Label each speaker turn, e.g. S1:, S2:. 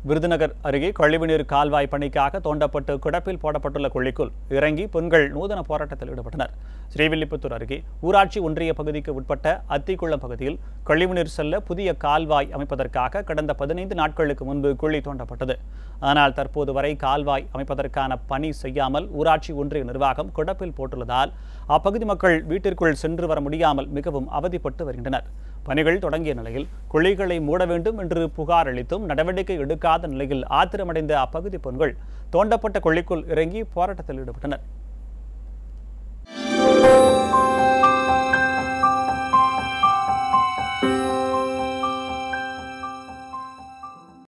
S1: விருதுநகர் அருகே கழிவுநீர் கால்வாய் பணிக்காக தோண்டப்பட்டு கிடப்பில் போடப்பட்டுள்ள குழிக்குள் இறங்கி பெண்கள் நூதன போராட்டத்தில் ஈடுபட்டனர் ஸ்ரீவில்லிபுத்தூர் அருகே ஊராட்சி ஒன்றிய பகுதிக்கு உட்பட்ட அத்திக்குளம் பகுதியில் கழிவுநீர் செல்ல புதிய கால்வாய் அமைப்பதற்காக கடந்த பதினைந்து நாட்களுக்கு முன்பு குழி தோண்டப்பட்டது ஆனால் தற்போது வரை கால்வாய் அமைப்பதற்கான பணி செய்யாமல் ஊராட்சி ஒன்றிய நிர்வாகம் கிடப்பில் போட்டுள்ளதால் அப்பகுதி மக்கள் வீட்டிற்குள் சென்று வர முடியாமல் மிகவும் அவதிப்பட்டு வருகின்றனர் பணிகள் தொடங்கிய நிலையில் குழிகளை மூட வேண்டும் என்று புகார் அளித்தும் நடவடிக்கை எடுக்காத நிலையில் ஆத்திரமடைந்த அப்பகுதி பெண்கள் தோண்டப்பட்ட குழிக்குள் இறங்கி போராட்டத்தில் ஈடுபட்டனர்